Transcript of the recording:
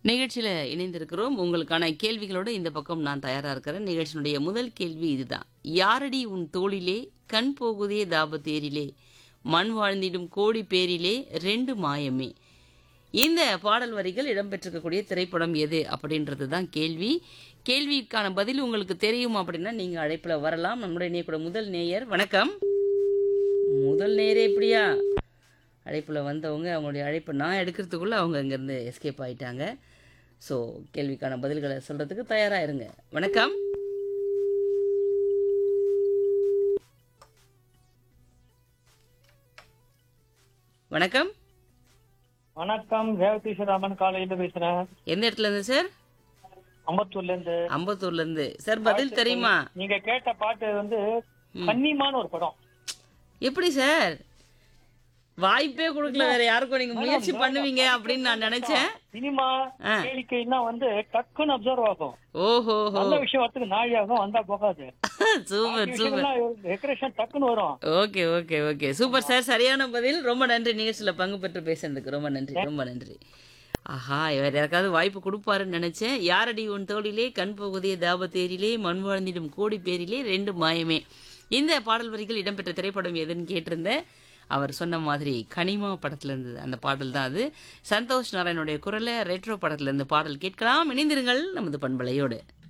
நிகழ்ச்சியில் இணைந்திருக்கிறோம் உங்களுக்கான கேள்விகளோடு இந்த பக்கம் நான் தயாராக இருக்கிறேன் நிகழ்ச்சியினுடைய முதல் கேள்வி இதுதான் யாரடி உன் தோளிலே கண் போகுதே தாபத்தேரிலே மண் வாழ்ந்திடும் கோடி பேரிலே ரெண்டு மாயமே இந்த பாடல் வரிகள் இடம்பெற்றிருக்கக்கூடிய திரைப்படம் எது அப்படின்றது தான் கேள்வி கேள்விக்கான பதில் உங்களுக்கு தெரியும் அப்படின்னா நீங்கள் அழைப்பில் வரலாம் நம்முடைய இணையக்கூட முதல் நேயர் வணக்கம் முதல் நேரே எப்படியா அழைப்பில் வந்தவங்க அவங்களுடைய அழைப்பை நான் எடுக்கிறதுக்குள்ளே அவங்க அங்கேருந்து எஸ்கேப் ஆயிட்டாங்க ஸோ கேள்விக்கான பதில்களை சொல்கிறதுக்கு தயாராக இருங்க வணக்கம் வணக்கம் வணக்கம் ரேவதி ராமன் காலையில பேசுறேன் எந்த இடத்துல இருந்து சார் அம்பத்தூர்ல இருந்து அம்பத்தூர்லேருந்து சார் பதில் தெரியுமா நீங்க கேட்ட பாட்டு வந்து கன்னிமான்னு ஒரு படம் எப்படி சார் வாய்ப்பே கொடுக்கல வேற யாருக்கும் நீங்க முயற்சி பண்ணுவீங்க அப்படின்னு நான் நினைச்சேன் சினிமா ஆ. கேளிக்கைன்னா வந்து டக்குன்னு அப்சர்வ் ஆகும் ஓஹோ நல்ல விஷயம் வரத்துக்கு நாழி ஆகும் வந்தா போகாது சூப்பர் சூப்பர் டெக்கரேஷன் டக்குன்னு வரும் okay okay okay super sir சரியான பதில் ரொம்ப நன்றி நிகழ்ச்சியில் பங்கு பெற்று பேசுனதுக்கு ரொம்ப நன்றி ரொம்ப நன்றி ஆஹா வேற யாருக்காவது வாய்ப்பு கொடுப்பாருன்னு நினைச்சேன் யாரடி உன் தோளிலே கண் போகுதே தாபத்தேரிலே மண் வாழ்ந்திடும் கோடி பேரிலே ரெண்டு மாயமே இந்த பாடல் வரிகள் இடம்பெற்ற திரைப்படம் எதுன்னு கேட்டிருந்தேன் அவர் சொன்ன மாதிரி கனிமா படத்துல இருந்தது அந்த பாடல் தான் அது சந்தோஷ் நாராயணுடைய குரலை ரெட்ரோ படத்துல இருந்து பாடல் கேட்கலாம் இணைந்திருங்கள் நமது பண்பலையோடு